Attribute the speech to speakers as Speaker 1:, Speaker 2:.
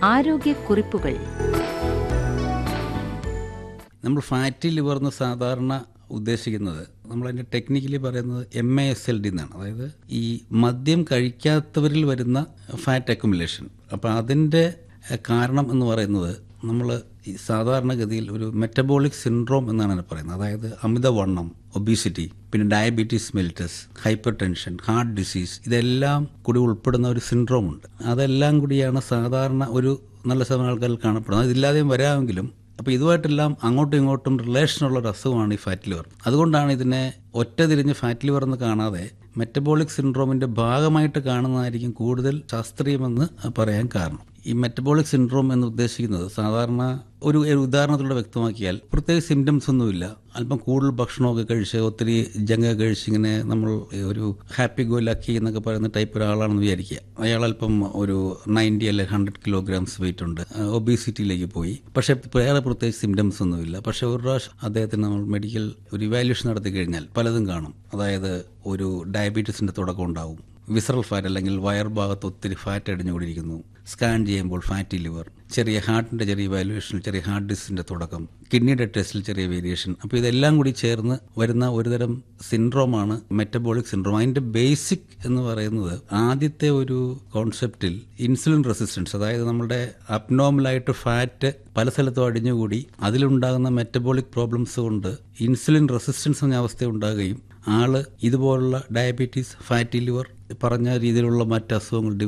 Speaker 1: ആരോഗ്യക്കുറിപ്പുകൾ
Speaker 2: നമ്മൾ fatty liver എന്ന് സാധാരണ ഉദ്ദേശിക്കുന്നത് നമ്മളതിൻ്റെ ടെക്നിക്കലി പറയുന്നത് M A S L D എന്നാണ് അതായത് ഈ മദ്യം കഴിക്കാത്തവരിൽ വരുന്ന ഫാറ്റ് അക്യുമുലേഷൻ അപ്പോൾ അതിൻ്റെ എഹ്, കാരണം എന്ന് പറയുന്നത് നമ്മൾ ഈ സാധാരണഗതിയിൽ ഒരു മെറ്റബോളിക് സിൻഡ്രോം എന്നാണ് അതിനെ പറയുന്നത് അതായത് അമിതവണ്ണം ഒബീസിറ്റി പിന്നെ diabetes mellitus hypertension heart disease ഇതെല്ലാം കൂടി ഉൾപ്പെടുന്ന ഒരു സിൻഡ്രോം ഉണ്ട് അതെല്ലാം കൂടിയാണ് സാധാരണ ഒരു നല്ല ശതമാനം ആൾക്കാരിൽ കാണപ്പെടുന്നത് ഇതില്ലാതെയും വരാമെങ്കിലും അപ്പോൾ ഇതുമായിട്ടെല്ലാം അങ്ങോട്ടും ഇങ്ങോട്ടും റിലേഷനുള്ള ഒരു അസുഖമാണ് ഈ ഫാറ്റ് ലിവർ അതുകൊണ്ടാണ് ഇതിനെ ഒറ്റ തിരിഞ്ഞ് ഫാറ്റ് ലിവർ എന്ന് കാണാതെ മെറ്റബോളിക് സിൻഡ്രോമിന്റെ ഭാഗമായിട്ട് കാണുന്നതായിരിക്കും കൂടുതൽ ശാസ്ത്രീയമെന്ന് പറയാൻ കാരണം ഈ മെറ്റബോളിക് സിൻഡ്രോം എന്ന് ഉദ്ദേശിക്കുന്നത് സാധാരണ ഒരു ഒരു ഉദാഹരണത്തിലൂടെ വ്യക്തമാക്കിയാൽ പ്രത്യേകിച്ച് സിംറ്റംസ് ഒന്നുമില്ല അല്പം കൂടുതൽ ഭക്ഷണമൊക്കെ കഴിച്ച് ഒത്തിരി ജങ്ക കഴിച്ച് ഇങ്ങനെ നമ്മൾ ഒരു ഹാപ്പി ഗോ ലക്കി എന്നൊക്കെ പറയുന്ന ടൈപ്പ് ഒരാളാണെന്ന് വിചാരിക്കുക അയാൾ അല്പം ഒരു നയൻറ്റി അല്ലെങ്കിൽ ഹൺഡ്രഡ് കിലോഗ്രാംസ് വെയിറ്റ് ഉണ്ട് ഒബീസിറ്റിയിലേക്ക് പോയി പക്ഷേ വേറെ പ്രത്യേകിച്ച് സിംറ്റംസ് ഒന്നുമില്ല പക്ഷേ ഒരു പ്രാവശ്യം അദ്ദേഹത്തിന് നമ്മൾ മെഡിക്കൽ ഒരു ഇവാലുവേഷൻ നടത്തി കഴിഞ്ഞാൽ പലതും കാണും അതായത് ഒരു ഡയബറ്റീസിന്റെ തുടക്കം ഉണ്ടാവും വിസറൽ ഫാറ്റ് അല്ലെങ്കിൽ വയർ ഭാഗത്ത് ഒത്തിരി ഫാറ്റ് അടിഞ്ഞുകൂടിയിരിക്കുന്നു സ്കാൻ ചെയ്യുമ്പോൾ ഫാറ്റി ലിവർ ചെറിയ ഹാർട്ടിന്റെ ചെറിയ വാല്യുവേഷനിൽ ചെറിയ ഹാർട്ട് ഡിസിന്റെ തുടക്കം കിഡ്നിയുടെ ടെസ്റ്റിൽ ചെറിയ വേരിയേഷൻ അപ്പോൾ ഇതെല്ലാം കൂടി ചേർന്ന് വരുന്ന ഒരുതരം സിൻഡ്രോമാണ് മെറ്റബോളിക് സിൻഡ്രോം അതിന്റെ ബേസിക് എന്ന് പറയുന്നത് ആദ്യത്തെ ഒരു കോൺസെപ്റ്റിൽ ഇൻസുലിൻ റെസിസ്റ്റൻസ് അതായത് നമ്മുടെ അബ്നോമലായിട്ട് ഫാറ്റ് പല സ്ഥലത്തും അടിഞ്ഞുകൂടി അതിലുണ്ടാകുന്ന മെറ്റബോളിക് പ്രോബ്ലംസ് കൊണ്ട് ഇൻസുലിൻ റെസിസ്റ്റൻസ് എന്ന അവസ്ഥ ഉണ്ടാകുകയും ആള് ഇതുപോലുള്ള ഡയബറ്റീസ് ഫാറ്റി ലിവർ പറഞ്ഞ രീതിയിലുള്ള മറ്റ് അസുഖങ്ങൾ